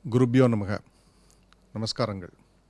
குருபியோ நமக நமஸ்காரங்கள்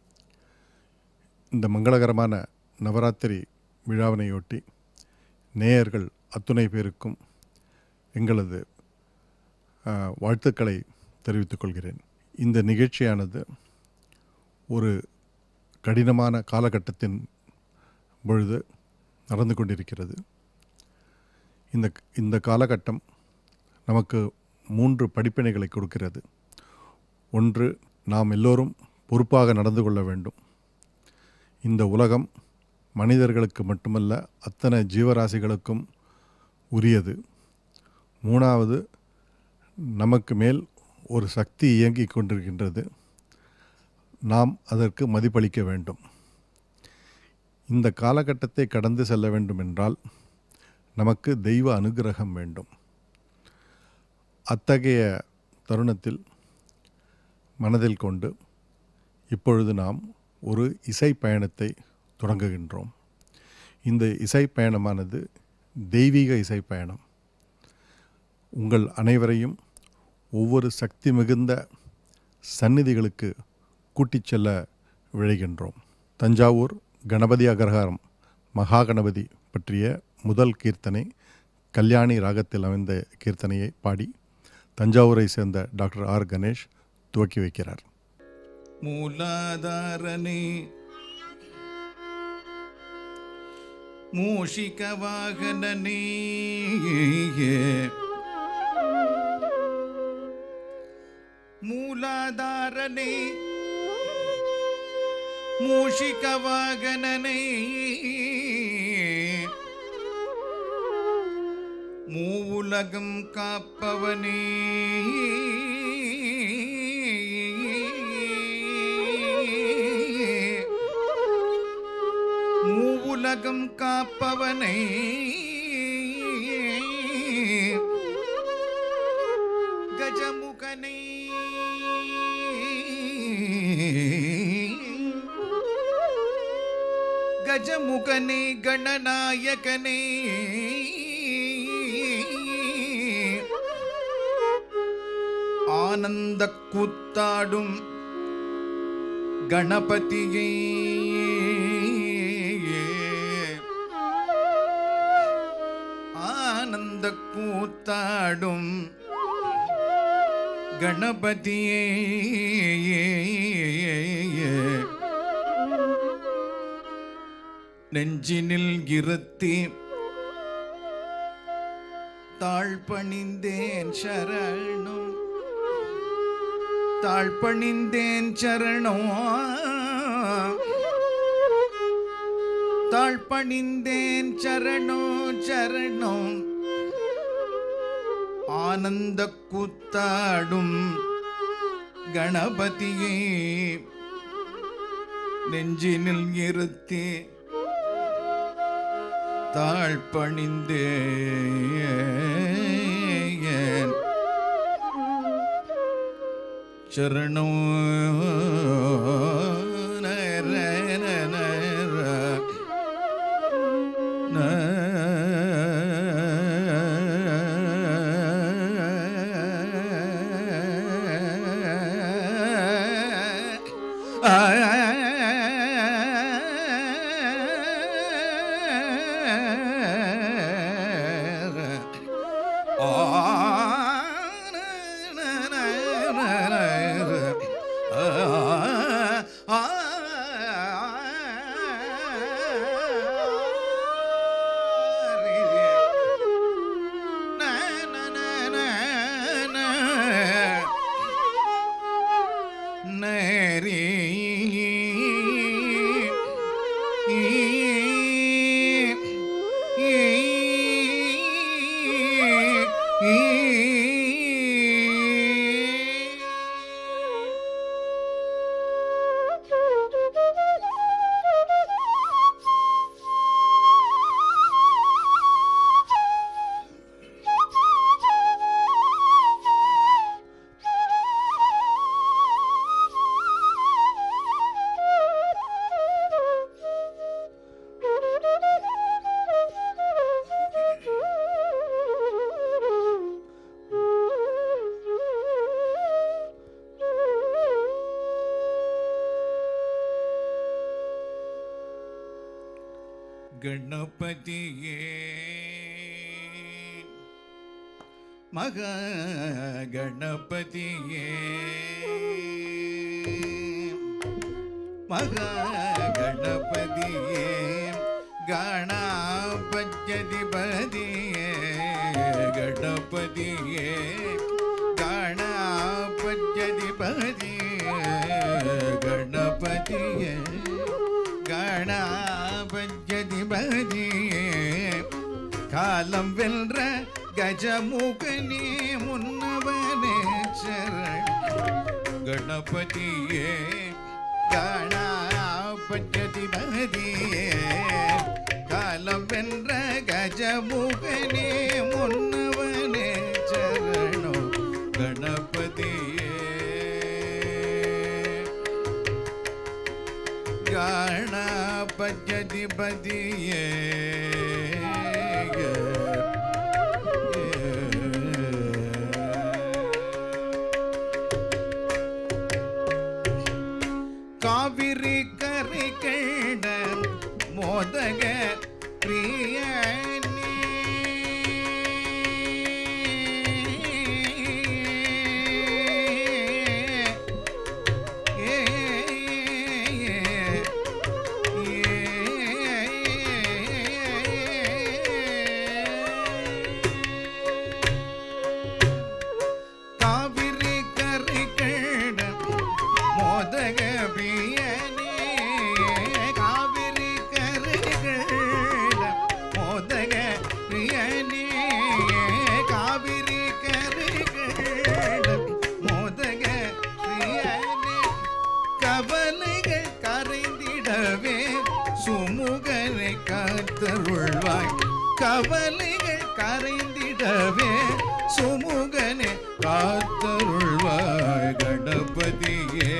இந்த மங்களகரமான நவராத்திரி விழாவினையொட்டி நேயர்கள் அத்துணை பேருக்கும் எங்களது ஆ, வாழ்த்துக்களை தெரிவித்துக் கொள்கிறேன் இந்த நிகழ்ச்சியானது ஒரு கடினமான காலகட்டத்தின் பொழுது நடந்து கொண்டிருக்கிறது இந்த இந்த காலகட்டம் நமக்கு மூன்று படிப்பினைகளை கொடுக்கிறது ஒன்று நாம் எல்லோரும் பொறுப்பாக நடந்து கொள்ள வேண்டும் இந்த உலகம் மனிதர்களுக்கு மட்டுமல்ல அத்தனை ஜீவராசிகளுக்கும் உரியது மூணாவது நமக்கு மேல் ஒரு சக்தி இயங்கிக் கொண்டிருக்கின்றது நாம் அதற்கு மதிப்பளிக்க வேண்டும் இந்த காலகட்டத்தை கடந்து செல்ல வேண்டும் என்றால் நமக்கு தெய்வ அனுகிரகம் வேண்டும் அத்தகைய தருணத்தில் மனதில் கொண்டு இப்பொழுது நாம் ஒரு இசை பயணத்தை தொடங்குகின்றோம் இந்த இசை பயணமானது தெய்வீக இசை பயணம் உங்கள் அனைவரையும் ஒவ்வொரு சக்தி மிகுந்த சந்நிதிகளுக்கு கூட்டிச் செல்ல விழைகின்றோம் தஞ்சாவூர் கணபதி அகரகாரம் மகா கணபதி பற்றிய முதல் கீர்த்தனை கல்யாணி ராகத்தில் அமைந்த கீர்த்தனையை பாடி தஞ்சாவூரை சேர்ந்த டாக்டர் ஆர் கணேஷ் துவக்கி வைக்கிறார் மூலாதாரனே மூஷிக வாகனனே மூலாதாரனே மூஷிக வாகனனே மூவுலகம் காப்பவனே மூவுலகம் காப்பவனே கஜமுகனே கஜமுகனே கணநாயகனே ஆனந்த கூத்தாடும் கணபதியே ஆனந்த கூத்தாடும் கணபதியே நெஞ்சினில் இருத்தி தாழ்பணிந்தேன் சரணம் தாழ்பணிந்தேன் சரணம் தாழ்பணிந்தேன் சரணோ சரணம் ஆனந்த கூத்தாடும் கணபதியே நெஞ்சினில் இருத்தி தாழ்பணிந்தேன் சரணோ நர நர கணபதியே மகா கணபதியே மகா கணபதியே கணபத்யதிபதியே கணபதியே கணபத்யதிபதியே கணபதியே கணபத்யதிபதியே காலம் வென்ற கஜமுகனே முன்னவனே சரண் கணபதியே கணபதிபதியே காலம் வென்ற கஜமுகனே முன்னவனே சரணோ கணபதியே கணபதிபதியே காவிரி கரை கேட மோதக பிரியனே ஏ, ஏ, காவிரி கரை கேட மோதக பிரியனே காவிரி கரைகள் மோதக பிரியனே காவிரி கரைகள் மோதக பிரியனே கவலைகள் கரைந்திடவே சுமுகனை காத்தருள்வாய் கவலைகள் கரைந்திடவே சுமுகனை காத்தருள்வாய் கணபதியே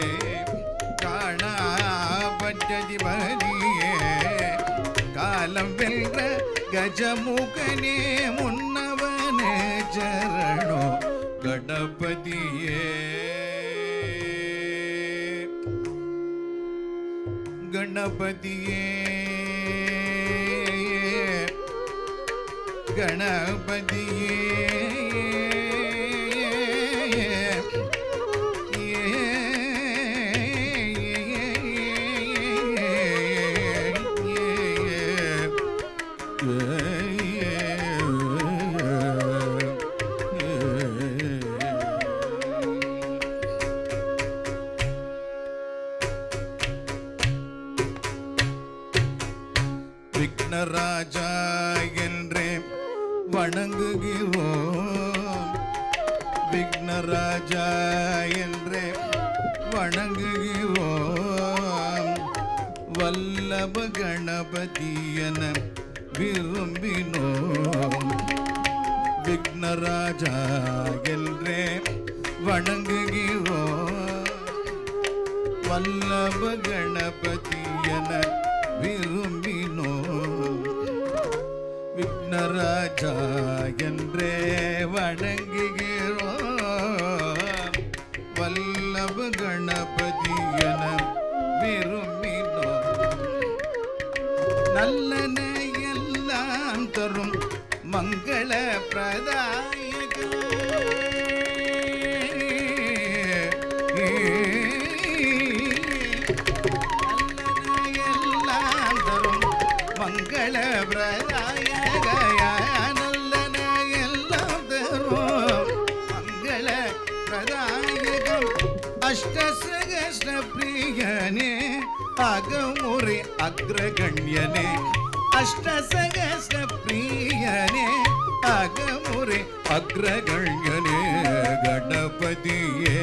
காணாபதிபதியே காலம் வென்ற கஜமுகனே முன்னவனே சரணோ கணபதியே கணபதியே கணபதியே விக்னராஜா என்றே வணங்குகிறோம் விக்னராஜா என்றே வணங்குகிறோம் வல்லப கணபதி என விரும்பினோம் விக்னராஜா என்றே வணங்குகிறோம் வல்லப கணபதி என விரும்பினோம் விக்னராஜா என்றே வணங்குகிறோம் வல்லப கணபதி என விரும்பினோம் நல்லன எல்லாம் தரும் மங்கள எல்லாம் தரும் மங்கள பிரதாயகயா நல்லன எல்லாம் தரும் மங்கள பிரதாயகம் அஷ்டசகஸ்ட பிரியனே அகமுறை அக்ரகண்யனே அஷ்டசகஸ்ட பிரியனே அகமுறை அக்ரகண்யனே கணபதியே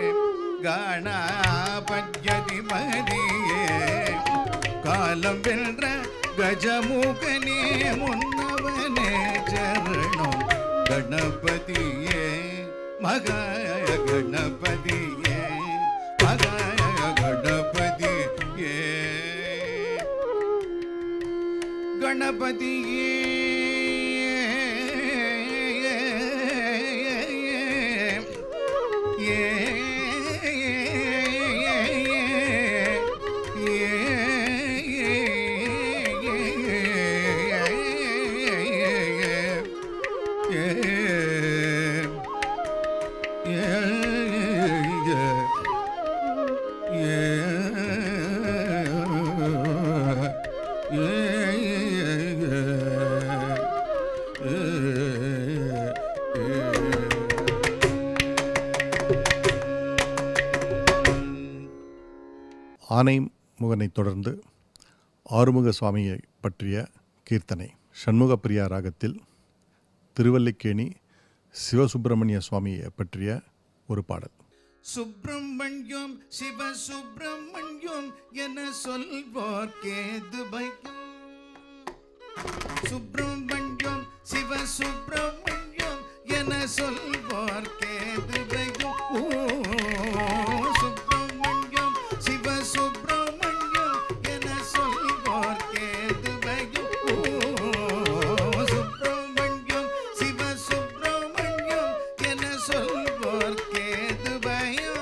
கணபத்யதிபதியே காலம் வென்ற கஜமுகனே முன்னவனே சரணம் கணபதியே மகா கணபதியே மகா கணபதியே கணபதியே ஏ ஏ ஏ ஏ ஆனை முகனைத் தொடர்ந்து ஆறுமுக சுவாமியை பற்றிய கீர்த்தனை சண்முகப்பிரியா ராகத்தில் திருவல்லிக்கேணி சிவசுப்பிரமணிய சுவாமியை பற்றிய ஒரு பாடல் சுப்பிரமணியம் சிவ சுப்பிரமணியம் என சொல்வோர் கேது பைக்கும் சுப்பிரமணியம் சிவ சுப்பிரமணியம் என சொல்வோர் கேது பைக்கும் ஓ சுப்பிரமணியம் சிவ சுப்பிரமணியம் என சொல்வோர் கேது பைக்கும் ஓ சுப்பிரமணியம் சிவ சுப்பிரமணியம் என சொல்வோர் கேது பயம்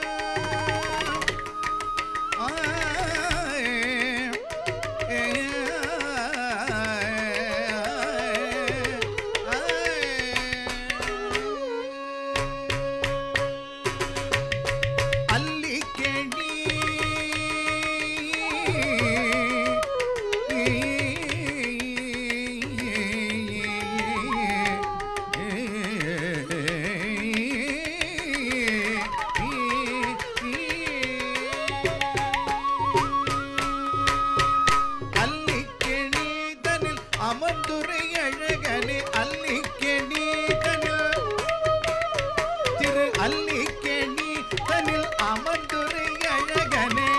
அல்லிக்கேணி அல்லிக்கேணி தனில் அமர்ந்துரை அழகனே அல்லிக்கேணி தனில் திரு அல்லிக்கேணி தனில் அமர்ந்துரை அழகனே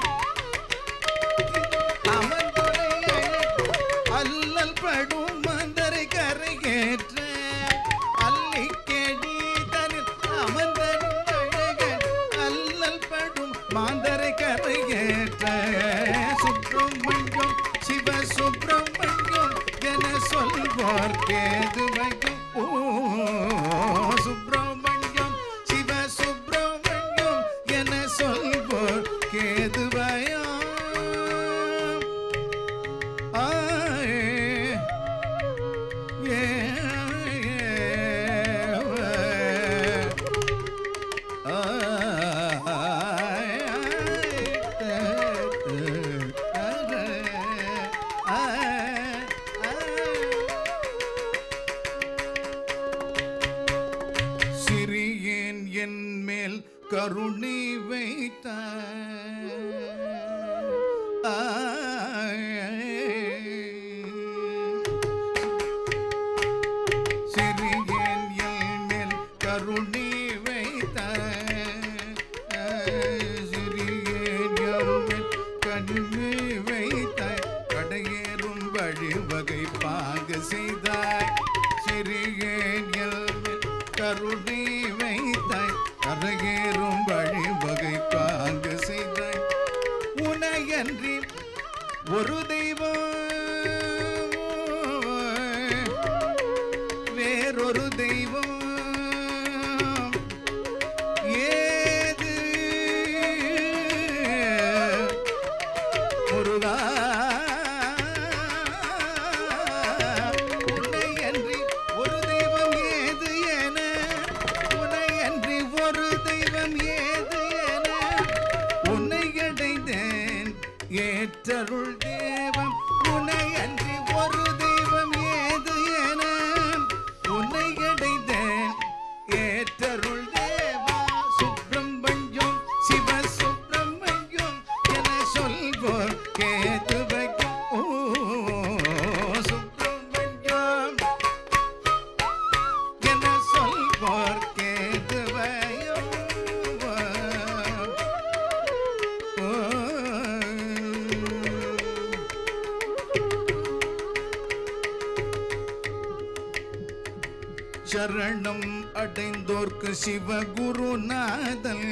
அமர்ந்துரை அழக- அல்லல் படும் மந்தரை கரையேற்ற அல்லிக்கேணி தனில் அமர்ந்தரும் அழகன் அல்லல் படும் மாந்தரை கரையேற்ற சுப்பிரமணியம் சிவ சுப்பிரமணியம் என சொல்வார் கேது வைக்கும் ஓ சுப்பிரமணியம் சிவ சுப்பிரமணியம் என சொல்வோர் கேது பயம் ஆயே ஏ சிறியேன் என் மேல் கருணை வைத்த சிறியேன் என் மேல் கருணை வைத்த சிறியேன் என் மேல் கருணை வைத்தாய் கடையேறும் வழிவகை பாக செய்தாய் சிறியேன் என் மேல் கருணை வைத்தாய் கரையேறும் வழிவகை பாக செய்தாய் உனையன்றி ஒரு தெய்வம் வேறொரு தெய்வம் ஏது முருகா உன்னையன்றி ஒரு தெய்வம் ஏது என உன்னையன்றி ஒரு தெய்வம் ஏது என உன்னை அடைந்தேன் ஏற்றருள் தேவம் உன்னை அன்றி ஒரு தெய்வம் ஏது என உன்னை அடைந்தேன் ஏற்றருள் தேவா சுப்பிரமணியம் சிவ சுப்பிரமணியம் என சொல்வோர் கேது வைக்கும் ஓ சுப்பிரமணியம் என சொல்வோர் கேது பயம் சரணம் அடைந்தோர்க்கு சிவகுருநாதன்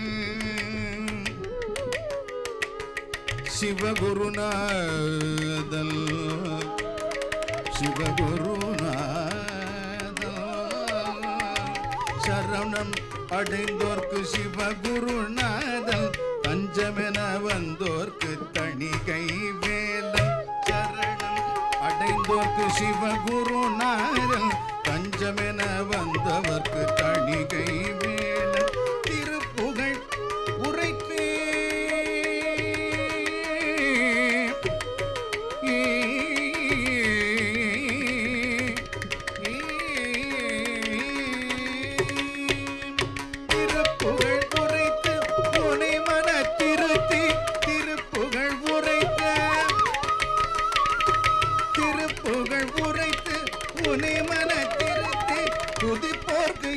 சிவகுருநாதல் சிவகுருநாதல் சரணம் அடைந்தோர்க்கு சிவகுருநாதல் பஞ்சமென வந்தோர்க்கு தணிகை வேலன் சரணம் அடைந்தோர்க்கு சிவகுருநாதல் பஞ்சமென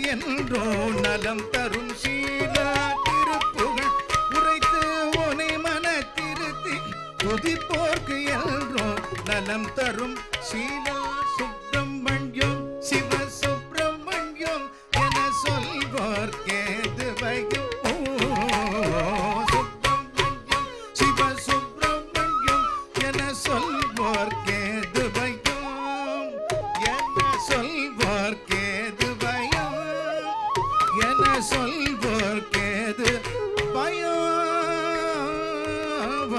என்றோ நலம் தரும் சீலா திருப்புகழ் உரைத்து உனை மன திருத்தி துதிப்போர்க்கு என்றோ நலம் தரும் சீலா சுப்பிரமணியம் சிவ சுப்பிரமணியம் என சொல்வோர் கேது வைக்கும் சுப்பிரமணியம் சிவ சுப்பிரமணியம் என சொல்வோர் கேது வைக்கும் என சொல்வோர் கேது பயம் என சொல்வோர் கேது பயம்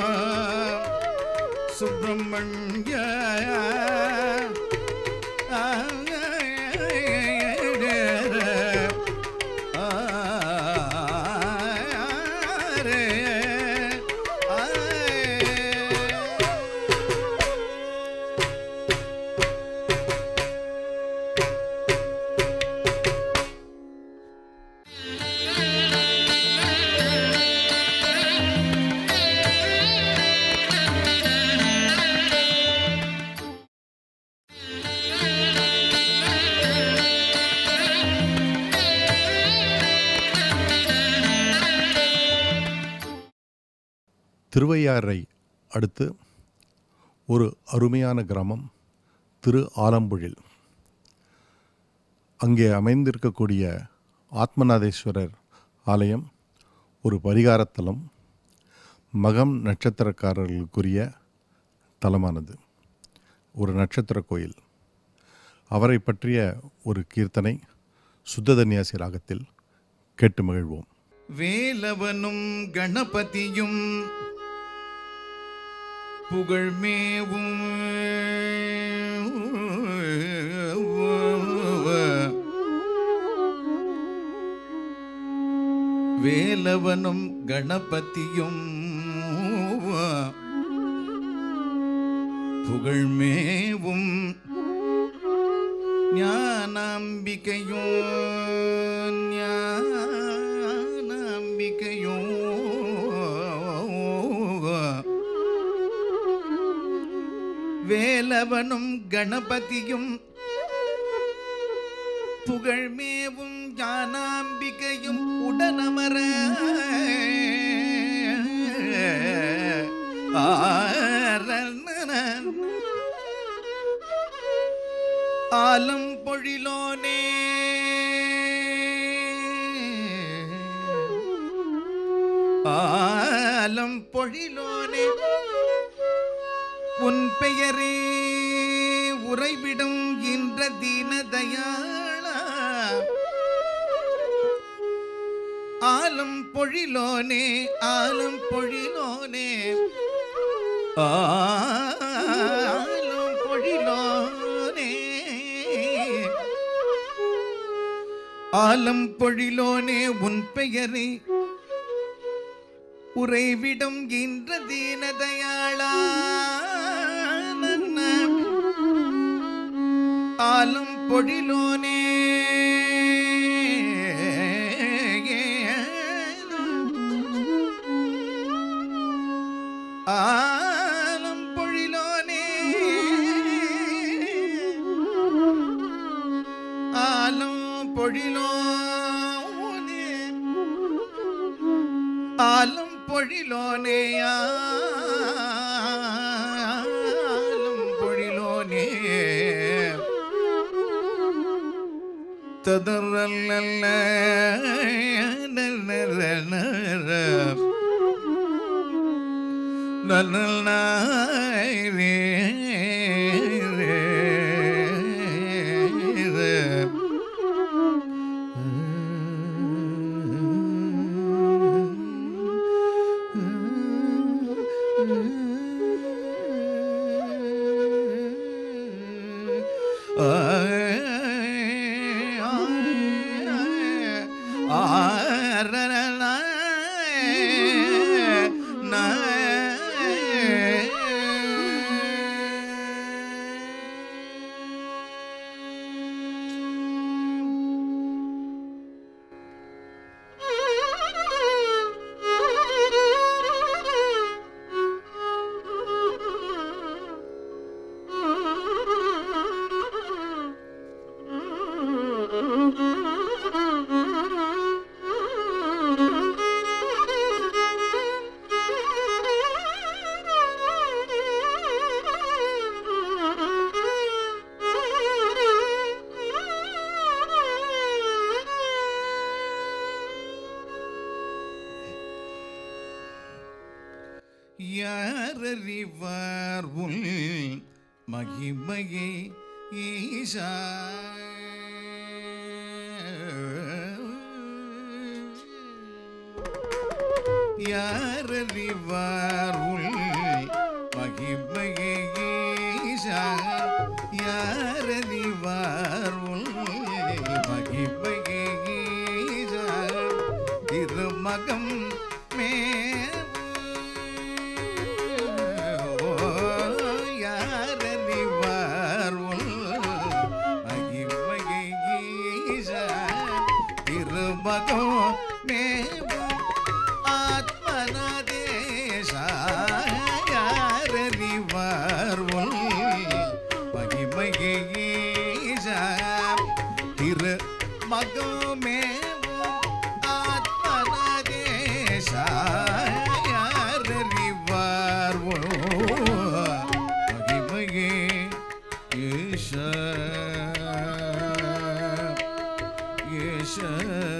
சுப்பிரமணிய திருவையாறை அடுத்து ஒரு அருமையான கிராமம் திரு ஆலம்புழில் அங்கே அமைந்திருக்கக்கூடிய ஆத்மநாதேஸ்வரர் ஆலயம் ஒரு பரிகாரத்தலம் மகம் நட்சத்திரக்காரர்களுக்குரிய தலமானது ஒரு நட்சத்திர கோயில் அவரை பற்றிய ஒரு கீர்த்தனை சுத்ததன்யாசி ராகத்தில் கேட்டு மகிழ்வோம் வேலவனும் கணபதியும் புகழ்மேவும் வேலவனும் கணபதியும் புகழ்மேவும் ஞானாம்பிகையோ ஞானாம்பிகையோ வேலவனும் கணபதியும் புகழ்மேவும் ஞானாம்பிகையும் உடனமர ஆரணன ஆலம் பொழிலோனே ஆலம் பொழிலோனே உன் பெயரே உறைவிடும் என்ற தீனதயாளா ஆலம் பொழிலோனே ஆலம் பொழிலோனே ஆலம் பொழிலோனே ஆலம் பொழிலோனே உன் பெயரே உறைவிடும் என்ற தீனதயாளா ஆலம் பொழிலோனே ஆலம் பொழிலோனே ஆலம் பொழிலோனே ஆலம் பொழிலோனே ஆலம் பொழிலோனே ததரல்ல Mm-hmm. யாரறிவார் உள் மகிமையை ஈசா யாரறிவார் உள் மகிமையை ஈசா யாரறிவார் உள் மகிமையை ஈசா திருமகம் மேவோ யாரறிவார் உள் மகிமையை ஈசா திருமகம் மேவோ ஆத்மனதேசா யாரறிவார் உள் மகிமையை ஈசா திரு மகமேவோ ஆத்மனதேசா யாரறிவார் உள் மகிமையை ஈசா ஈசா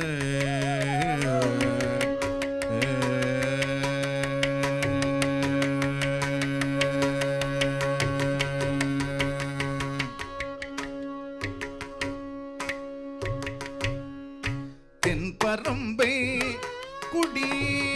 தென்பரம்பை குடி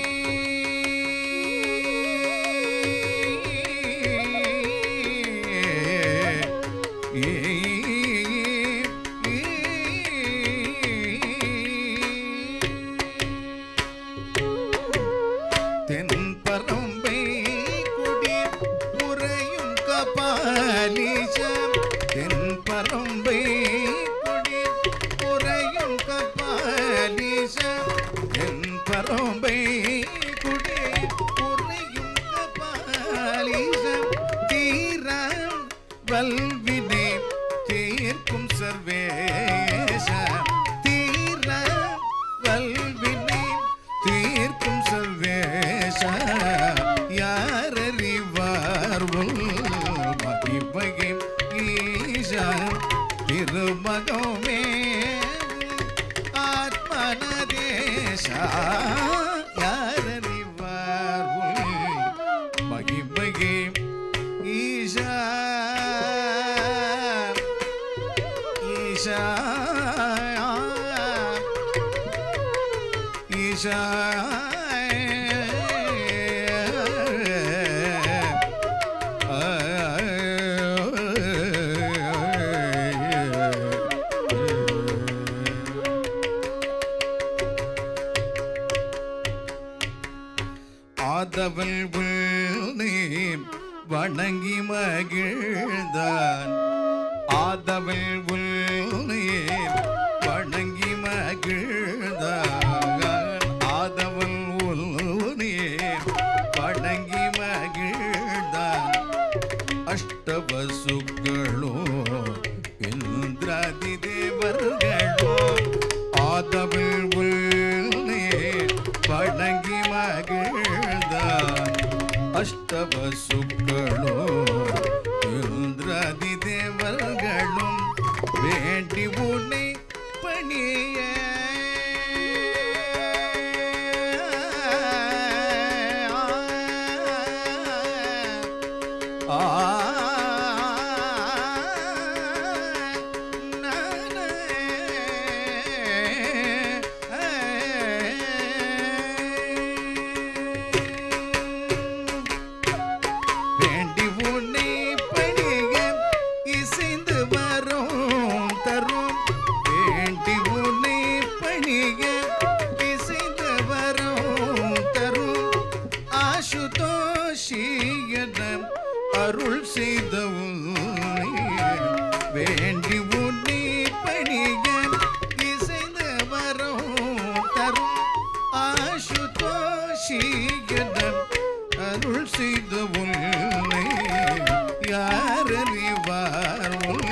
தென்பரம்பை குடி உறையும் கபாலீசம் தென்பரம்பை குடி உறையும் கபாலீசம் தென்பரம்பை குடி உறையும் கபாலீசம் தீரம் வல்வினை தீர்க்கும் சர்வேச தீரம் வல்வினை தீர்க்கும் சர்வேச யாரறிவார் உள் மகிமையை ஈசா திருமகமே ஆத்மனதேசா யாரறிவார் உள் மகிமையை ஈசா ஈசா ஈசா ஆதவல் உள்நே வணங்கி மகிழ்ந்தான் ஆதவல் உள்நே வணங்கி மகிழ்ந்தான் ஆதவல் உள்நே வணங்கி மகிழ்ந்தான் அஷ்டவசுக்களோ இந்திராதி தேவர்களோ ஆதவள் உள்ளே வணங்கி மகிழ்ந்தான் அஷ்டவசுக்களோ இந்திராதி தேவர்களும் வேண்டி உன்னை பணிய வேண்டி உன்னை பணிய இசைந்து வரும் தரும் வேண்டி உன்னை பணிய இசைந்து வரும் தரும் ஆசுதோஷியனம் அருள் செய்த உன்னை வேண்டி உன்னை பணிய இசைந்து வரும் தரும் ஆசுதோஷியனம் அருள் செய்த உன்னை யாரறிவார் உன்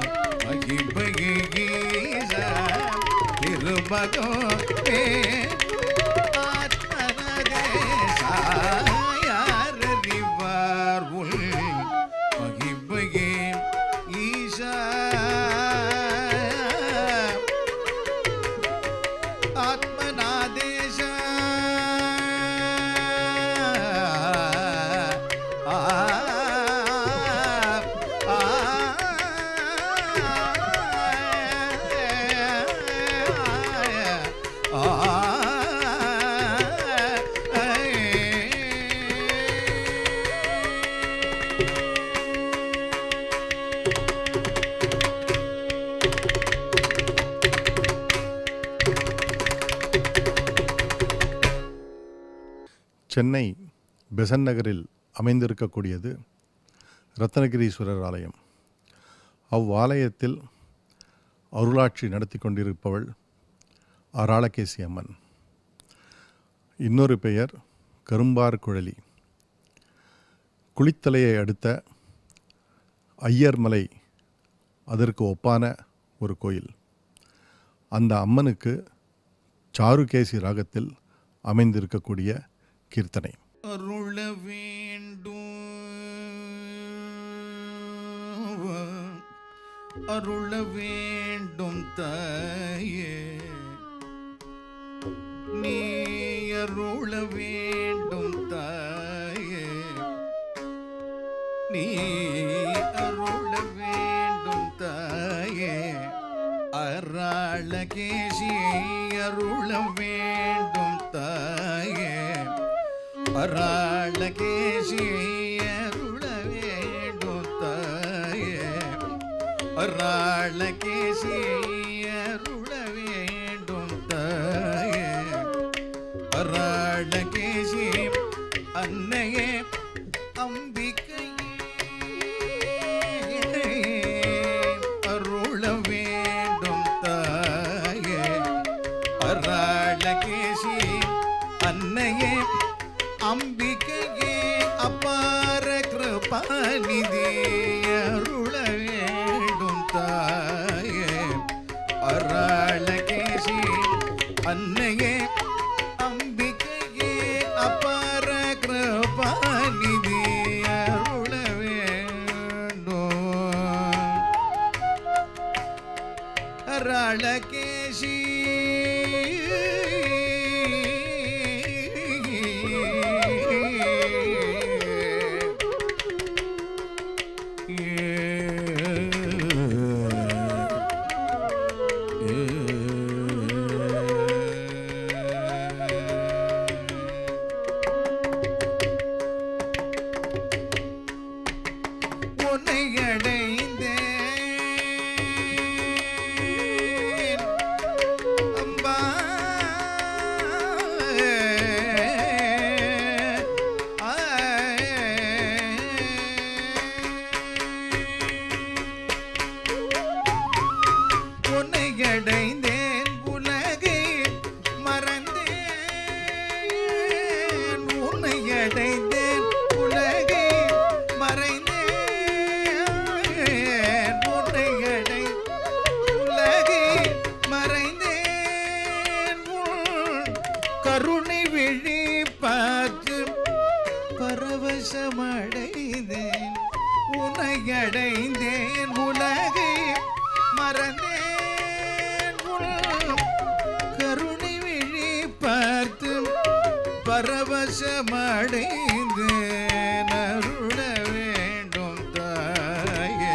மகிமையீசா திருமகமே ஆத்மனதேசா யாரறிவார் உன் மகிமையே ஈசா ஆத்மநாதேச சென்னை பெசன் நகரில் அமைந்திருக்கக்கூடியது ரத்னகிரீஸ்வரர் ஆலயம் அவ்வாலயத்தில் அருளாட்சி நடத்தி கொண்டிருப்பவள் அராளகேசி அம்மன் இன்னொரு பெயர் கரும்பார் குழலி குளித்தலையை அடுத்த ஐயர் மலை அதற்கு ஒப்பான ஒரு கோயில் அந்த அம்மனுக்கு சாருகேசி ராகத்தில் அமைந்திருக்கக்கூடிய கீர்த்தனை அருள வேண்டும் அருள வேண்டும் தாயே நீ அருள வேண்டும் தாயே நீ அருள வேண்டும் தாயே அராளகேசி அருள வேண்டும் தாயே அராளகேசி அருள வேண்டும் தாயே அராளகேசி அருள வேண்டும் தாயே அராளகேசி அன்னையே அம்பிகையே அருள வேண்டும் தாயே அராளகேசி அன்னையே அம்பிகையே அப்பார கிருபாநிதி அருள வேண்டும் தாயே அராளகேசி அன்னையே அம்பிகையே அப்பார கிருபாநிதி அருள வேண்டும் ராளகேசி உன்னை அடைந்தேன் அம்பா உன்னை அடைந்தேன் உலகை மறந்தேன் உன்னை அடைந்தேன் உலகை மறைந்தேன் உன்னை அடை உலகை மறைந்தேன் உன் கருணை விழி பார்த்து பரவசமடைந்தேன் உன்னை அடைந்தேன் உலகை மறந்தேன் உன் கருணை விழி பார்த்து பரவசமடைந்தேன் அருள வேண்டும் தாயே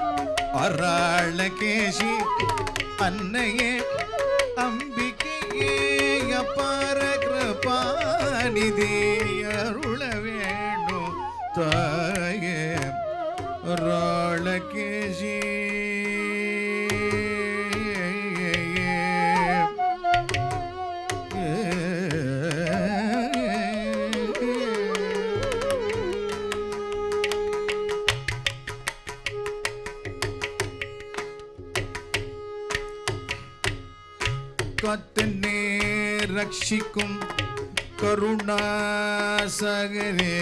அராளகேசி அன்னையே அம்பிகையே அப்பார கிருபாநிதி அருள வேண்டும் தாயே ராளகேசி கத்தனே ரட்சிக்கும் கருணாசகரே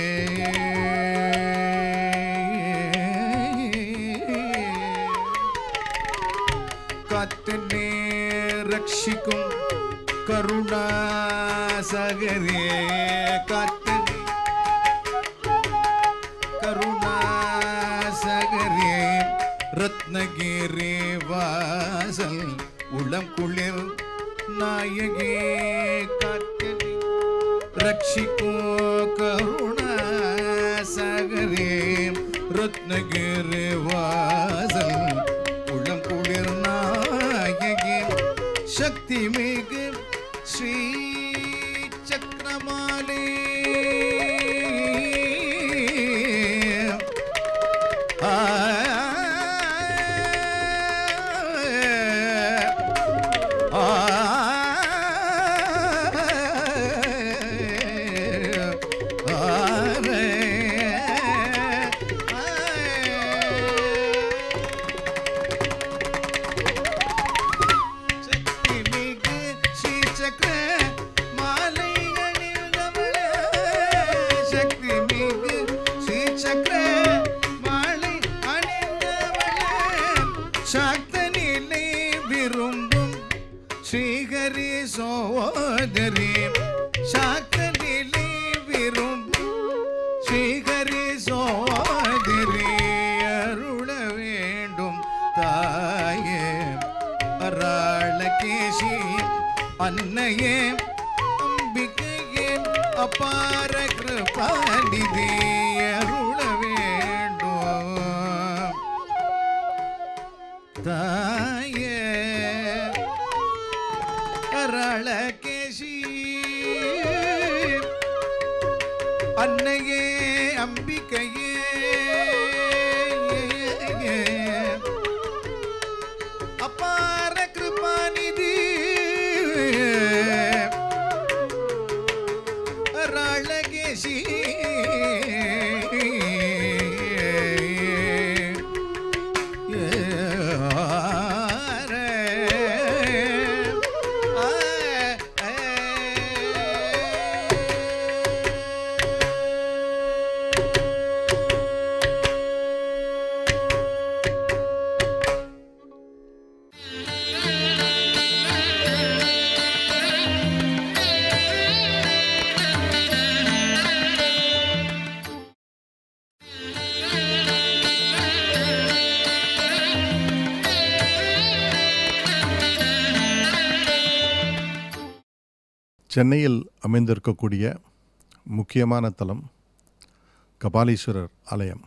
கத்தனே ரட்சிக்கும் கருணாசகரே கத்தனே கருணாசகரே ரத்னகிரி வாசல் உளம் குளிர் நாயகே காத்தனி ரட்சிக்கோ கருணாசகரே ரத்னகிரி வாசல் உளம் குளிர் நாயகே சக்தி மிகு ஸ்ரீ சக்கரமாலே ஆ ஆ ஸ்ரீஹரி சோதரி சாக்கலிலே விரும்பி ஸ்ரீஹரி சோதரி அருள வேண்டும் தாயே அராளகேசி அன்னையே அம்பிகையே அபார கிருபாநிதி அருள வேண்டும் தாயே அராளகேசி அன்னையே அம்பிகையே அப்பார கிருபாநிதி ராளகேசி சென்னையில் அமைந்திருக்கக்கூடிய முக்கியமான தலம் கபாலீஸ்வரர் ஆலயம்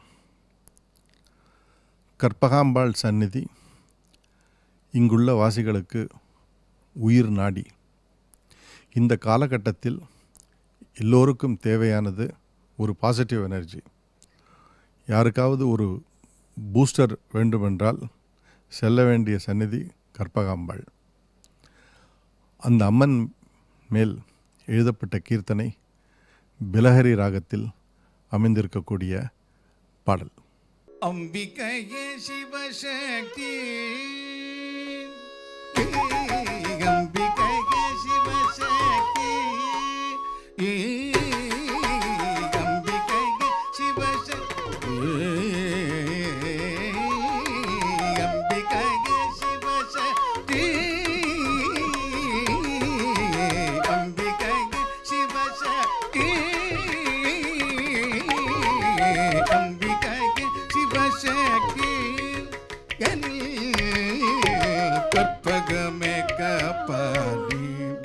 கற்பகாம்பாள் சந்நிதி இங்குள்ள வாசிகளுக்கு உயிர் நாடி இந்த காலகட்டத்தில் எல்லோருக்கும் தேவையானது ஒரு பாசிட்டிவ் எனர்ஜி யாருக்காவது ஒரு பூஸ்டர் வேண்டுமென்றால் செல்ல வேண்டிய சந்நிதி கற்பகாம்பாள் அந்த அம்மன் மேல் எழுதப்பட்ட கீர்த்தனை பிலஹரி ராகத்தில் அமைந்திருக்கக்கூடிய பாடல் அம்பிகையே சிவசக்தி அம்பிகையே சிவசக்தி அம்பிகையே சிவசக்தி அம்பிகையே சிவசக்தி அம்பிகையே சிவசக்தி அம்பிகையே சிவசக்தி என் கற்பகமே காப்பாடி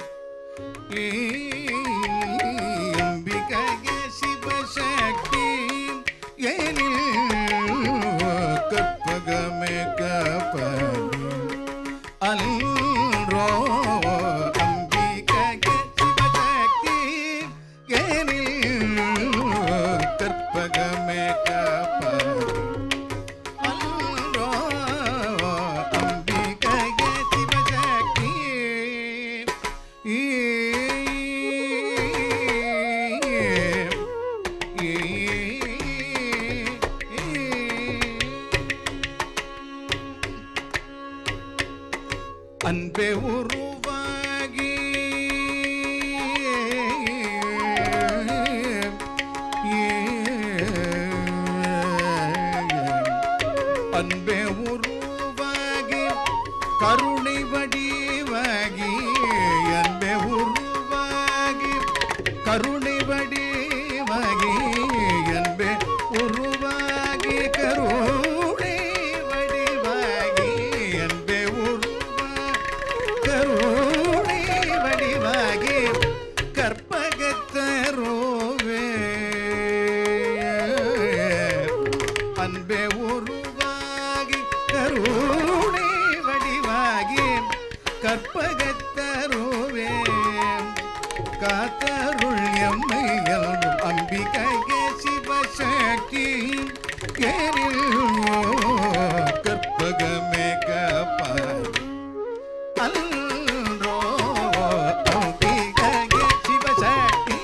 அம்பிகையே சிவசக்தி எனில் கற்பகமே காப்பாடி அல்ரோ அம்பிகையே சிவசக்தி எனில் கற்பகமே காப்பாடி அல்ரோ அம்பிகையே சிவசக்தி அன்பே உருவாகி அன்பே உருவாகி கருணை வடிவாகி அன்பே உருவாகி கருணை வடிவாகி அன்பே உருவாகி கருணை வடிவாகி அன்பே உருவாகி கருணை வடிவாகி கற்பகத்தரோவே அன்பே உருவாகி கருணை வடிவாகி கற்பகத்தருவே காத்தருள் எம்மை எல்லும் அம்பிகையே சிவசக்தி ஏனில் கற்பகமே காப்பாய் அல்ரோ அம்பிகையே சிவசக்தி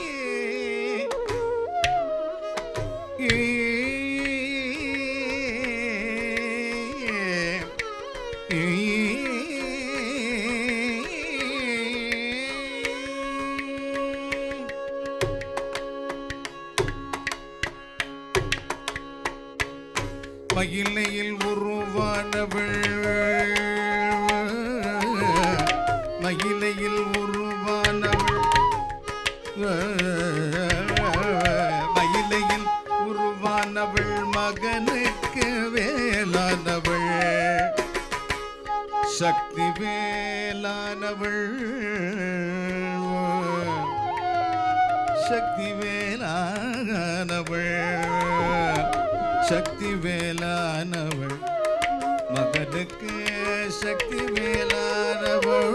மயிலையில் உருவானவள் மயிலையில் உருவானவள் மயிலையில் உருவானவள் மகனுக்கு வேலானவள் சக்தி வேலானவள் சக்தி வேலானவள் சக்தி வேலானவள் மகனுக்கு சக்தி வேலானவள்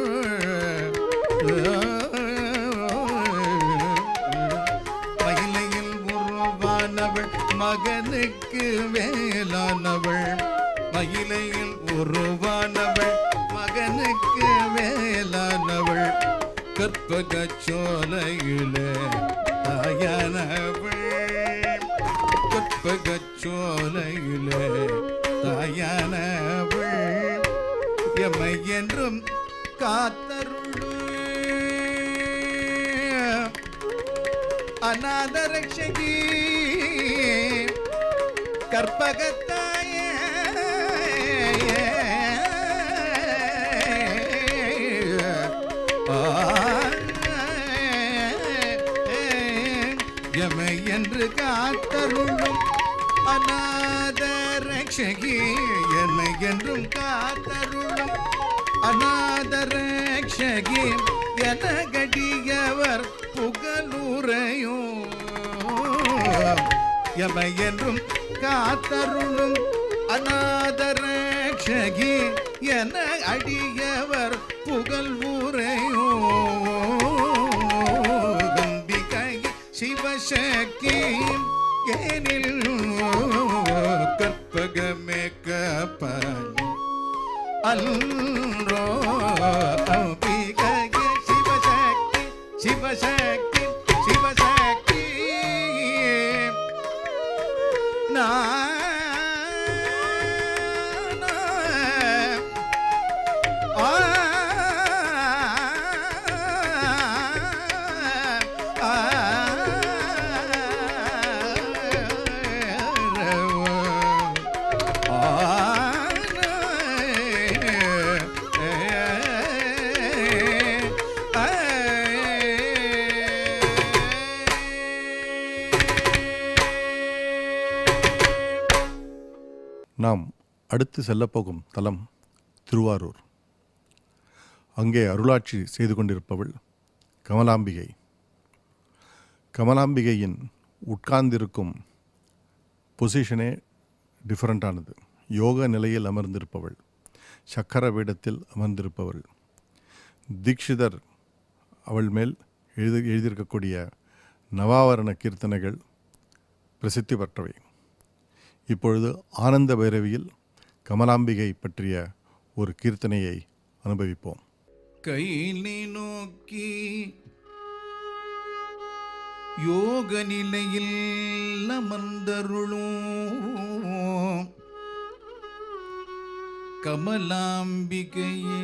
மயிலையில் உருவானவள் மகனுக்கு வேலானவள் மயிலையில் உருவானவள் மகனுக்கு வேலானவள் கற்பக சோலையிலே தாயானவள் கற்பக சோலையிலே தாயானவள் எம்மை என்றும் காத்தருளு அநாதரட்சகி கற்பகத்தாய எமை என்று காத்தருளும் அநாதரட்சகி என்னை என்றும் காத்தருளும் அநாதரட்சகி எனகடியவர் புகழுரையும் எமை என்றும் காத்தருளும் அநாதரட்சகி என அடியவர் புகழ் ஊரையோ அம்பிகை சிவசக்தி ஏனில் கற்பகமே கப்பல் அல்ரோ அம்பிகை சிவசக்தி சிவசக்தி சிவசக்தி நான் ஆ நாம் அடுத்து செல்லப்போகும் தலம் திருவாரூர் அங்கே அருளாட்சி செய்து கொண்டிருப்பவள் கமலாம்பிகை கமலாம்பிகையின் உட்கார்ந்திருக்கும் பொசிஷனே டிஃப்ரெண்ட்டானது யோக நிலையில் அமர்ந்திருப்பவள் சக்கர வேடத்தில் அமர்ந்திருப்பவள் தீக்ஷிதர் அவள் மேல் எழுதி எழுதியிருக்கக்கூடிய நவாவரண கீர்த்தனைகள் பிரசித்தி பெற்றவை இப்பொழுது ஆனந்த பைரவியில் கமலாம்பிகை பற்றிய ஒரு கீர்த்தனையை அனுபவிப்போம் கையிலை நோக்கி யோக நிலையில் அமர்ந்தருளும் கமலாம்பிகையே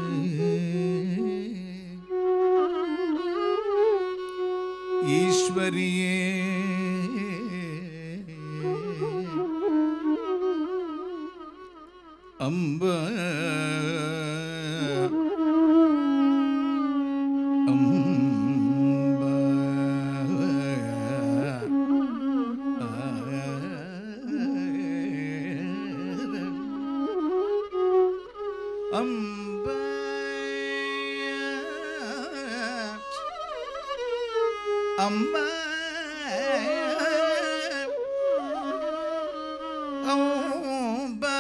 ஈஸ்வரியே அம்ப அம்ப அம்மா அம்ப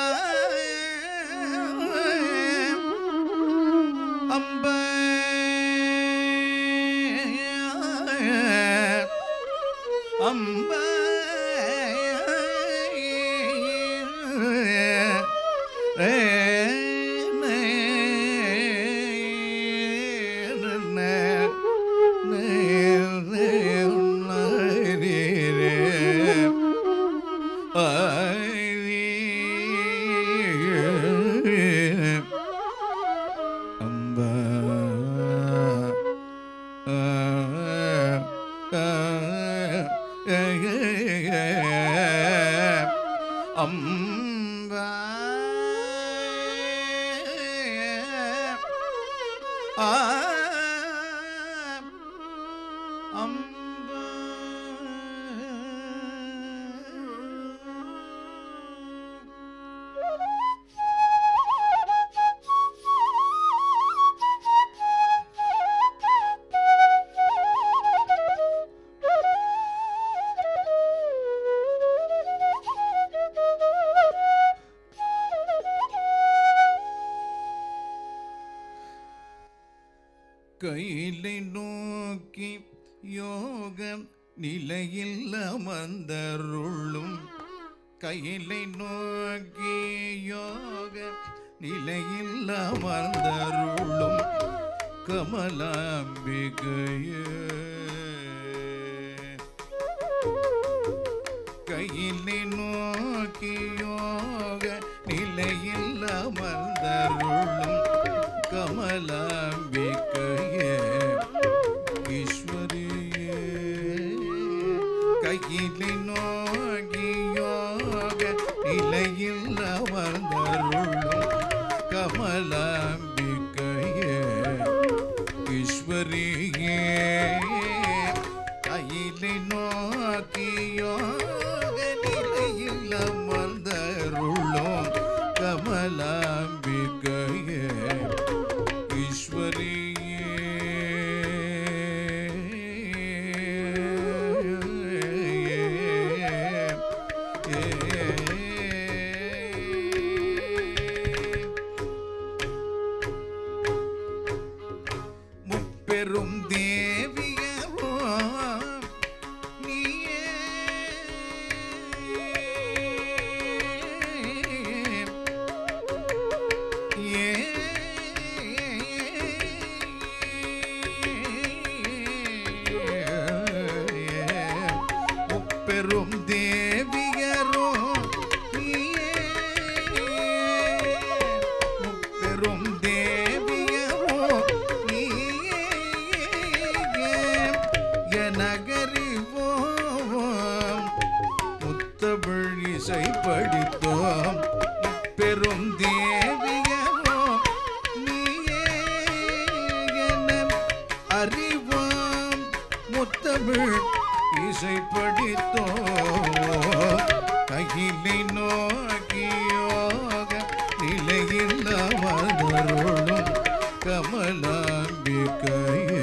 அம்ப அம்ப அம்பா அம்பா ஆ அம்பா கையிலை நோக்கி யோகம் நிலையில் அமர்ந்தருளும் கையிலை நோக்கி யோக நிலையில் அமர்ந்தருளும் கமலாம்பிகையே கையிலை நோக்கி யோக நிலையில் அமர்ந்தருளும் கமலாம்பிகையே ஈஸ்வரியே கையிலை நோக்கி யோக நிலையில் அமர்ந்தருளும் கமலாம்பிகையே ஈஸ்வரியே கையிலை நோக்கி யோக நிலையில் அமர்ந்தருளும் கமலாம்பிகையே முப்பெரும் தேவியவோ நீயே முப்பெரும் தேவியரோ நீயே. முப்பெரும் தேவியரோ நீயே. எனகறிவோம் முத்தமிழ் இசை படித்தோம் பெரும் தேவியமோ நீயே என அறிவோம் முத்தமிழ் இசை படித்தோம் கையிலை நோக்கியோக நிலையில் அமர்ந்தருளும் கமலாம்பிகையே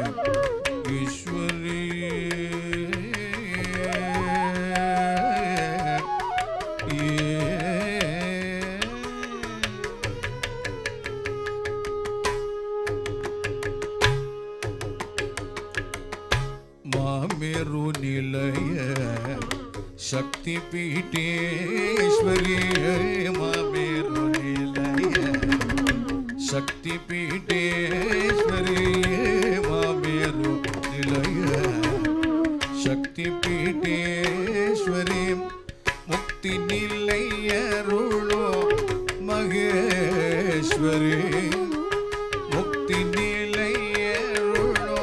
ஈஸ்வரியே மாமேரு நிலைய சக்தி பீட்டேஸ்வரி மாமேரு நிலைய சக்தி பீட்டேஸ்வரி மாமேரு நிலைய சக்தி பீட்டேஸ்வரி முக்தி நிலையருளோ மகேஸ்வரி முக்தி நிலையருளோ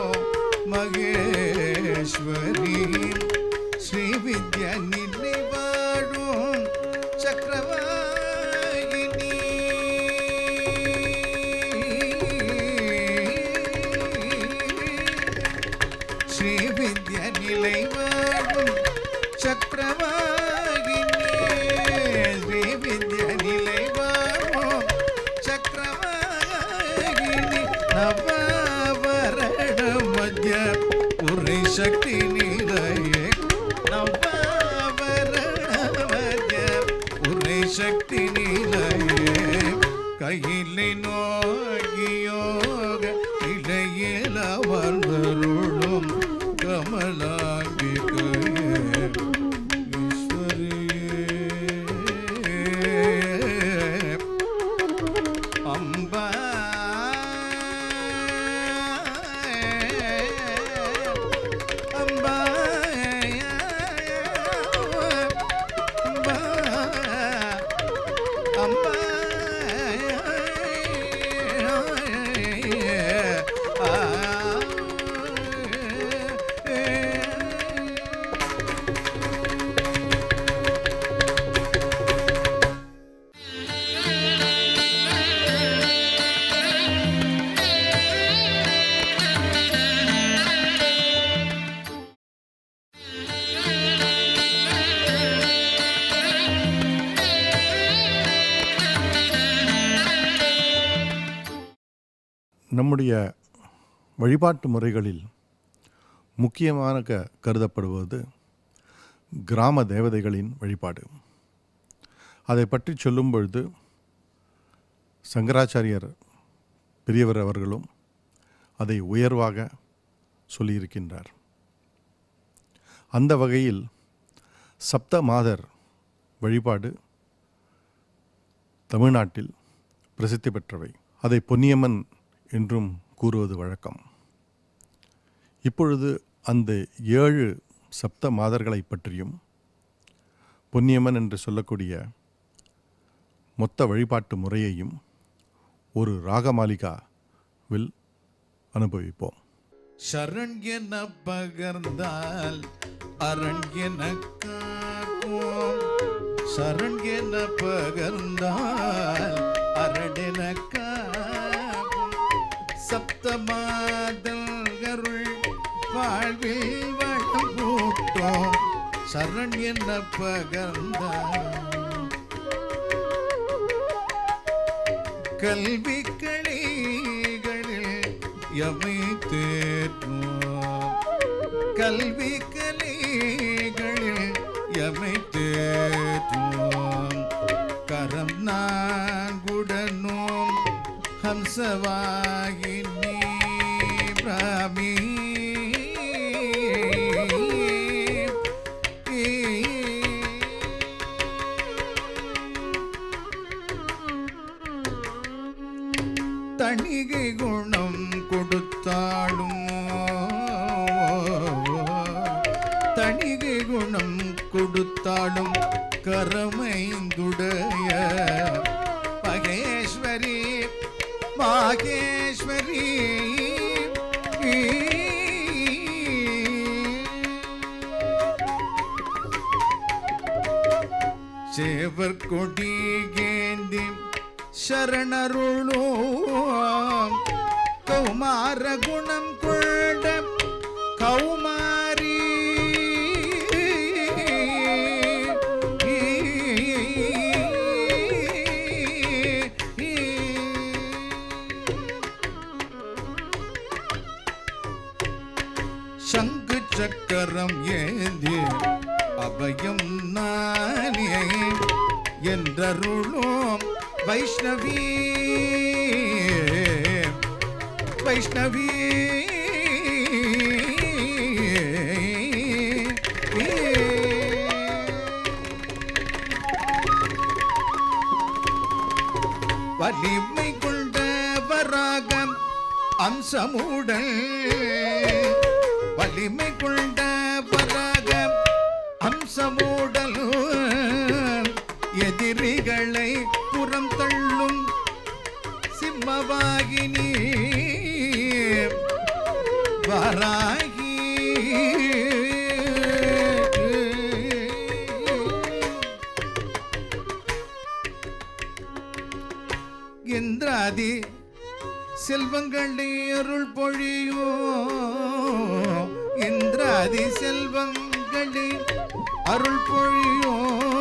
மகேஸ்வரி ஸ்ரீ வித்யா நிலை வாழும் சக்கரவாயினி ஸ்ரீ வித்யா நிலை வாழும் சக்கரவாகினி ஸ்ரீ வித்யா நிலை வாழும் சக்கரவாகினி நவவரண மத்திய உரை சக்தி நிலையே நவவரண மத்திய உரை சக்தி நிலையே கையிலை நோகியோக இடையில் அமர்ந்தருளும் கமலாம்பிகையே ஈஸ்வரியே அம்பா அம்பா அம்பா அம்பா நம்முடைய வழிபாட்டு முறைகளில் முக்கியமான க கருதப்படுவது கிராம தேவதைகளின் வழிபாடு அதை பற்றி சொல்லும் பொழுது சங்கராச்சாரியர் பெரியவர் அவர்களும் அதை உயர்வாக சொல்லியிருக்கின்றார் அந்த வகையில் சப்த மாதர் வழிபாடு தமிழ்நாட்டில் பிரசித்தி பெற்றவை அதை பொன்னியம்மன் என்றும் கூறுவது வழக்கம் இப்பொழுது அந்த ஏழு சப்த மாதர்களை பற்றியும் பொன்னியம்மன் என்று சொல்லக்கூடிய மொத்த வழிபாட்டு முறையையும் ஒரு ராகமாலிகாவில் அனுபவிப்போம் சரண் என பகர்ந்தால் அரண் என காக்கும் சரண் என பகர்ந்தால் அரண் என காக்கும் சப்தமாதல்கருள் வாழ்வில் வளம் கூட்டும் சரண் என பகர்ந்தால் கல்வி கலைகளில் எமை தேற்றும் கல்வி கலைகளில் எமை தேற்றும் கரம் நான்குடனும் ஹம்சவாகினி பிராமி தணிகை குணம் கொடுத்தாலும் தணிகை குணம் கொடுத்தாலும் கரமைந்துடைய மகேஸ்வரி மாகேஸ்வரி சேவர் கொடி கேந்தி சரணருளோம் கௌமார குணம் கொண்ட கௌமாரி சங்கு சக்கரம் ஏந்தி அபயம் நானே என்றருளும் வைஷ்ணவி வைஷ்ணவி வலிமை கொண்ட வராகம் அம்சமுடல் வலிமை கொண்ட வராகம் அம்சமுடல் எதிரிகளை புறம் தள்ளும் சிம்மவாகினி வராகி இந்திராதி செல்வங்களை அருள் பொழியோ இந்திராதி செல்வங்களை அருள் பொழியோ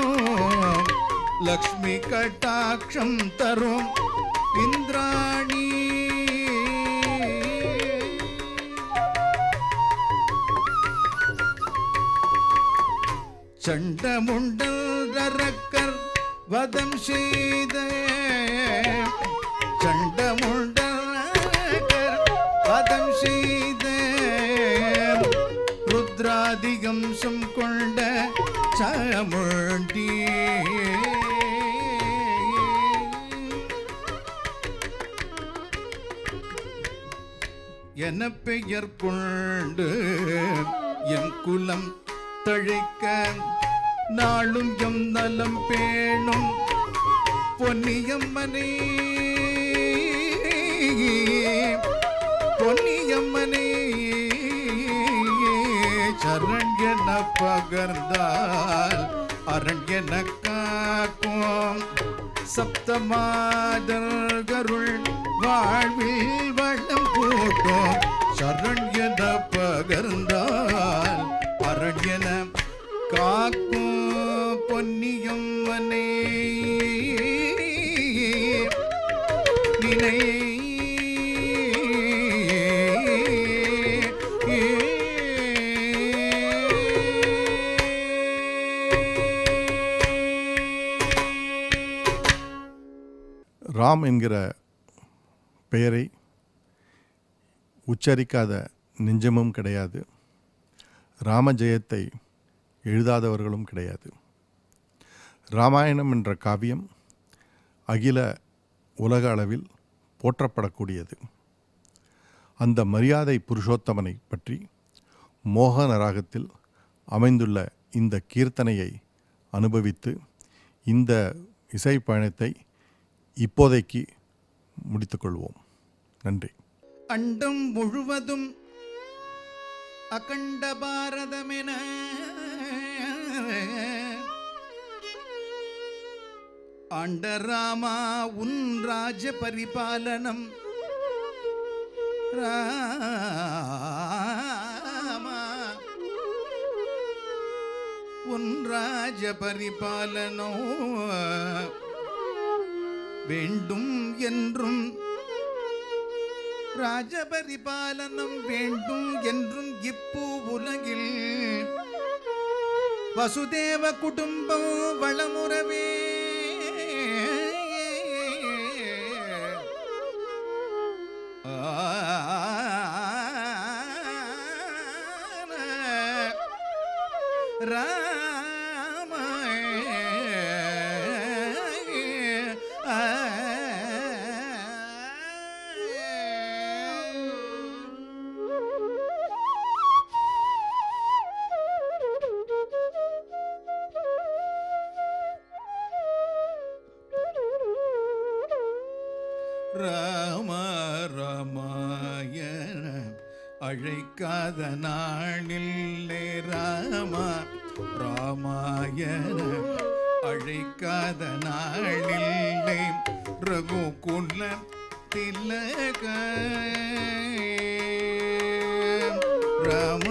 லக்ஷ்மி கட்டாட்சம் தரும் இந்திராணி சண்டமுண்டல் ரக்கர் வதம் செய்த சண்டமுண்டல் ரக்கர் வதம் செய்த ருத்ராதிகம்சம் கொண்ட சாமுண்டி என பெயர் கொண்டு என் குலம் தழைக்க நாளும் எம் நலம் பேணும் பொன்னியம்மனே பொன்னியம்மனே சரண் என பகர்ந்தால் அரண் என காக்கும் சப்தமாதர்கள் வாழ்வில் வளம் கூட்டும் சரண் என பகர்ந்தால் அரண் என காக்கும் பொன்னியம்மனே நினை ராம் என்கிற பெயரை உச்சரிக்காத நெஞ்சமும் கிடையாது ராம ஜெயத்தை எழுதாதவர்களும் கிடையாது ராமாயணம் என்ற காவியம் அகில உலக அளவில் போற்றப்படக்கூடியது அந்த மரியாதை புருஷோத்தமனை பற்றி மோகன ராகத்தில் அமைந்துள்ள இந்த கீர்த்தனையை அனுபவித்து இந்த இசை பயணத்தை இப்போதைக்கு முடித்துக்கொள்வோம் நன்றி அண்டம் முழுவதும் அகண்ட பாரதமென ஆண்ட ராமா உன் ராஜ பரிபாலனம் ராமா உன் ராஜ பரிபாலனோ வேண்டும் என்றும் ராஜபரிபாலனம் வேண்டும் என்றும் இப்பு உலகில் வசுதேவ குடும்பம் வளமுறவே ராம ராம ராமாயண அழைக்காத நாளில்லை ராம ராமாயண அழைக்காத நாளில்லை ரகுகுல திலக ராம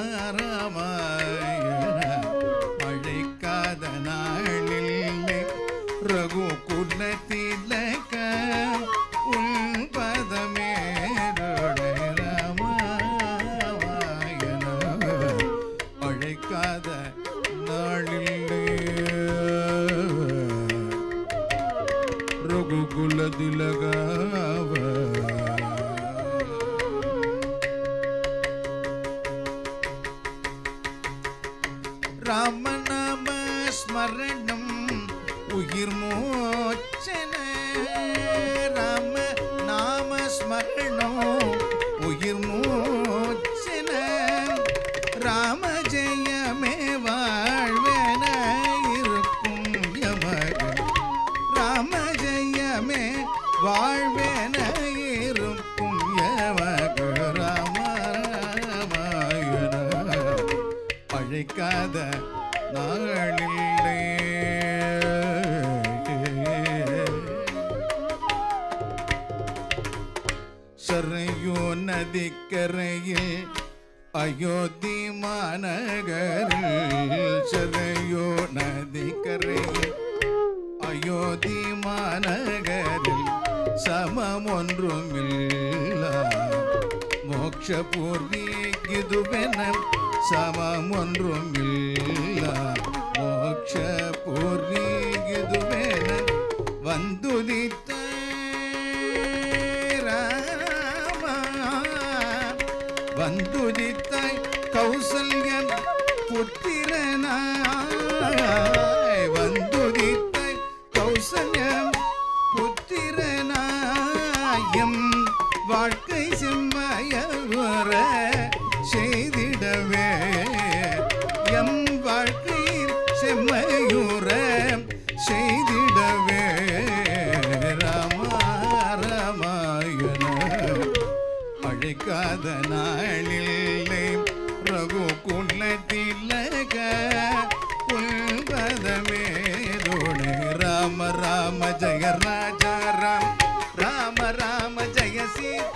ராமாயண அழைக்காத நாளில்லை ரகுகுல திலக உன் பதமேருடை ராமாயண அழைக்காத நாளில்லை ரகுகுல திலகாவ ராமநாம ஸ்மரணம் உயிர் மோச்சன ராம நாம ஸ்மரணம் உயிர் மோச்சன ராம ஜெயமே வாழ்வென இருக்கும் யமகன் ராம ஜெயமே வாழ்வென இருக்கும் யமக ராம ராமாயண அழைக்காத நாளில்லை சரையோ நதிக்கரையில் அயோத்தி மாநகரில் சரையோ நதிக்கரையில் அயோத்தி மாநகரில் சமம் ஒன்றுமில்ல மோட்ச பூர்வி இதுவென சமம் ஒன்றுமில்ல மோட்ச பூர்வி இதுவென வந்துதித்த ராமா வந்துதித்தாய் கௌசல்யன் புத்திரனாய் வந்துதித்தாய் கௌசல்யம் புத்திரனாயம் வாழ்க்கை செம்மையவர செய்திடவே எம் வாழ்க்கையில் செம்மையுற செய்திடவே ராமா ராமாயண அழைக்காத நாளில்லை ரகு குலத்திலக உள்பதமேதோடு ராம ராம ஜெய ராஜா ராம் ராம ராம ஜெய சீதா